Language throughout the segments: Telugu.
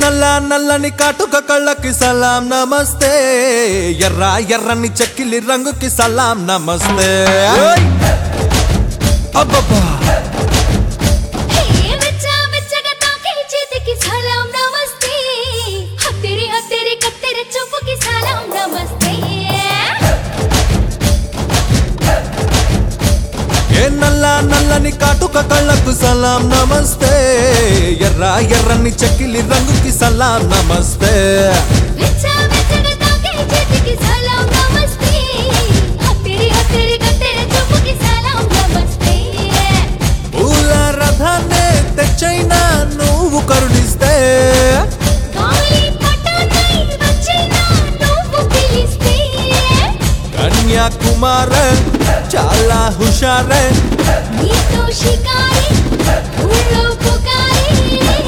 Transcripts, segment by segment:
నల్ల నల్లని కాటుక కళ్ళకి సలాం నమస్తే ఎర్ర ఎర్రని చెక్కిలి రంగుకి సలాం నమస్తే ఓయ్! అబ్బబ్బా హే వెచ్చ వెచ్చగా తాకే చేతికి సలాం నమస్తే హత్తెరి హత్తెరి కత్తెరి చూపుకి సలాం నమస్తే ఏ నల్ల నల్లని కాటుక కళ్ళకు సలాం నమస్తే ఎర్ర ఎర్రని చెక్కిలి రంగుకి సలాం నమస్తే వెచ్చ వెచ్చగా తాకే చేతికి సలాం నమస్తే హత్తెరి హత్తెరి కత్తెరి చూపుకి సలాం నమస్తే పూల రథాన్నే తెచ్చైనా నువ్వు కరుణిస్తే గాలి పటానై వచ్చినా నువ్వు పిలిస్తే కన్యాకుమార చాలా హుషారే నీతో షికారి ఊళ్ళో పుకారి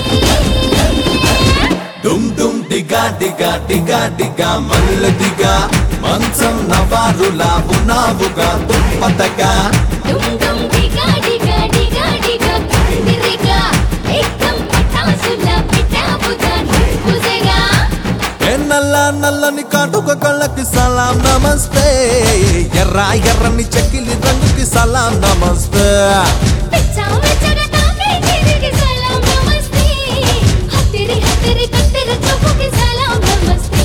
డుమ్ డుమ్ డిగా డిగా డిగా డిగా మల్ల దిగా మంచం నవారులా ఉన్నావుగా దుంపతగా డుమ్ డుమ్ డిగా డిగా డిగా డిగా కందిరిగా ఏకం పటాసులా పెట్టావుగా నువ్వుజగా ఏ నల్ల నల్లని కాటుక కళ్ళకి సలాం నమస్తే ఎర్ర ఎర్రని చెక్కిలి రంగుకి సలాం నమస్తే వెచ్చా వెచ్చగా తాకే చేతికి సలాం నమస్తే హత్తెరి హత్తెరి కత్తెరి చూపుకి సలాం నమస్తే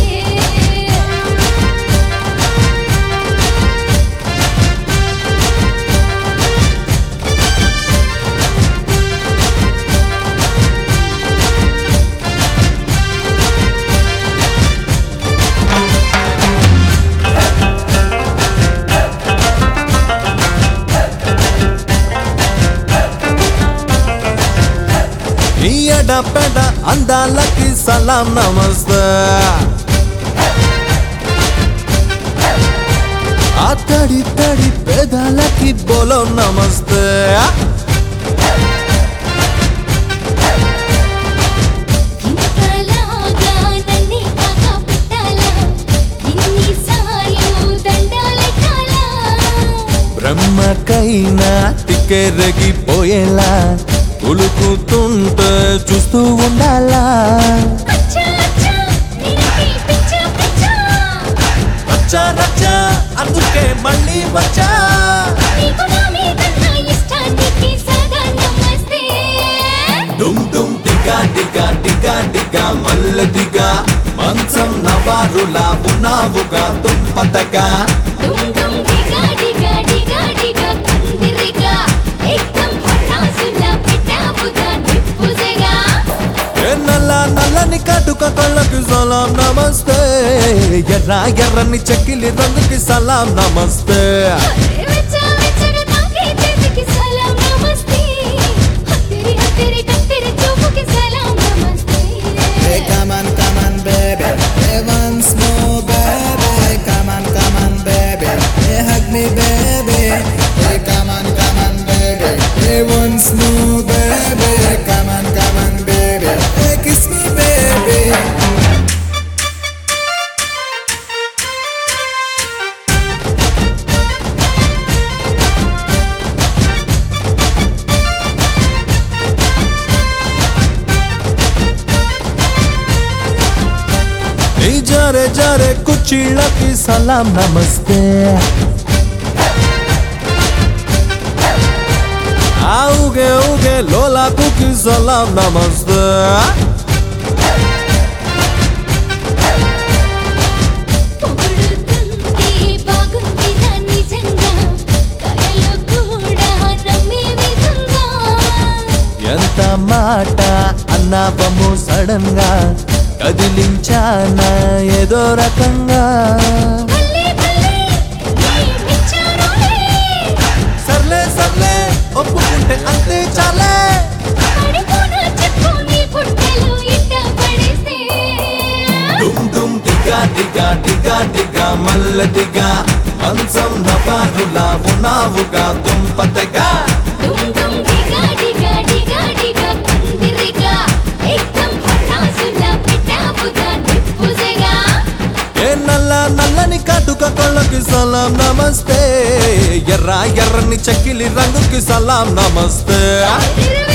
ఈ ఎడపెడ అందాలకి సలాం నమస్తే ఆ తడి తడి పేదాలకి బోలో నమస్తే ఇంతలాగా నన్నే కాక పెట్టాలా ఇన్నిసార్లు దండాలెట్టాలా బ్రహ్మకైనా తిక్కెరగిపోయేలా ఉలుకుతుంటే చూస్తూ ఉండాలా అచ్చా అచ్చా నిన్నే పిచ్చా పిచ్చా వచ్చా రచ్చా అందుకే మళ్ళీ వచ్చా నీకు నా మీద నా ఇష్టానికి సదా నమస్తే డుమ్ డుమ్ డిగా డిగా డిగా డిగా మల్ల దిగా మంచం నవారులా ఉన్నావుగా దుంపతగా డుమ్ డుమ్ డిగా డిగా డిగా డిగా కందిరిగా ఏకం పటాసులా పెట్టావుగా నిప్పుజగా ఏ నల్ల నల్లని కాటుక కళ్ళకి సలాం నమస్తే ఎర్ర ఎర్రని చెక్కిలి రంగుకి సలాం నమస్తే వెచ్చ వెచ్చగా తాకే చేతికి సలాం నమస్తే హత్తెరి హత్తెరి కత్తెరి చూపుకి సలాం నమస్తే Hey, come on, come on, baby. Hey, once more, baby. Come on, come on, baby. Hey, hug me, baby. Hey, come on, come on, baby. Hey, once more, baby. Come on, come on, baby. Hey, kiss me, baby. ఈ జరే జరే కుచ్చిళ్ళకి సలాం నమస్తే ఆ ఊగే ఊగే లోలాకుకి సలాం నమస్తే పొగుడుతుంటే బాగుంది నా నిజంగా కలలు కూడా నమ్మే విధంగా ఎంత మాట అన్నావము సడన్ గా కదిలించానా ఏదో రకంగా భలే భలే ప్రేమించానులే సర్లే సర్లే ఒప్పుకుంటే అంతే చాలే పడిపోనా చెప్పు నీ పుట్టెలు ఇట్ట పడేస్తే డుమ్ డుమ్ డిగా డిగా డిగా డిగా మల్ల డిగా మంచం నవారులా ఉన్నావుగా దుంపతగా డుమ్ డుమ్ డిగా డిగా డిగా డిగా కందిరిగా ఏకం పటాసులా పెట్టావుగా నిప్పుజగా ఏ నల్ల నల్లని కాటుక కళ్ళకి సలాం నమస్తే ఎర్ర ఎర్రని చెక్కిలి రంగుకి సలాం నమస్తే తిరువే